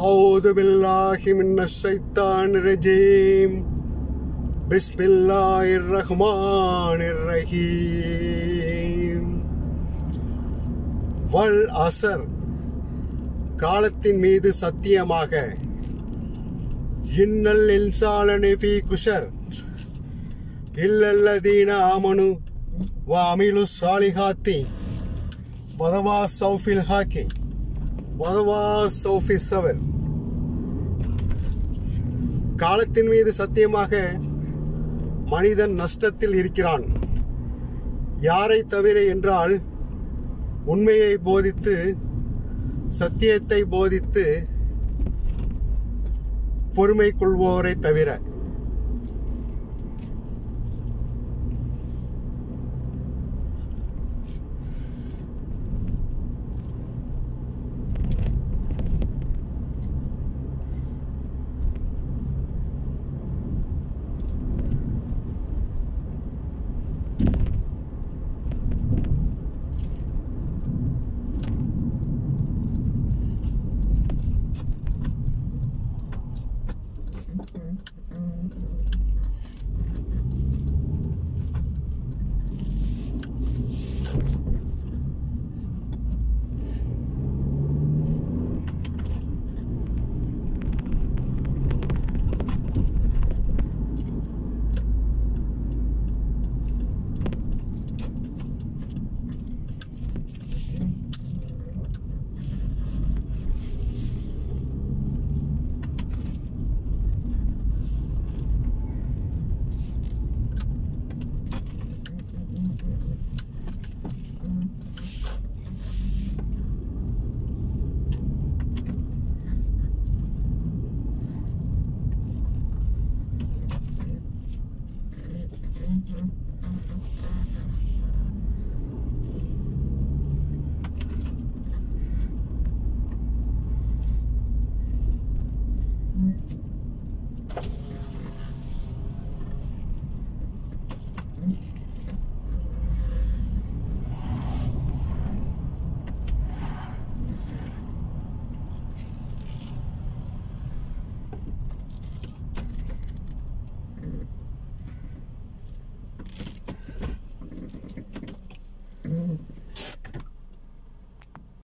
أعوذ بالله من الشيطان الرجيم بسم الله الرحمن الرحيم வல் அசர் காலத்தின் மீது சத்தியமாக இன்னல் இன்சாலனி ஃபி குஷர் இல்லல்லதீன ஆமனு வ அமிலு சாலிஹாத்தி வதவா சௌஃபில் ஹாக்கி வதவா சௌஃபி சவர் காலத்தின் மீது சத்தியமாக மனிதன் நஷ்டத்தில் இருக்கிறான் யாரை தவிர என்றால் உண்மையை போதித்து சத்தியத்தை போதித்து பொறுமை கொள்வோரை தவிர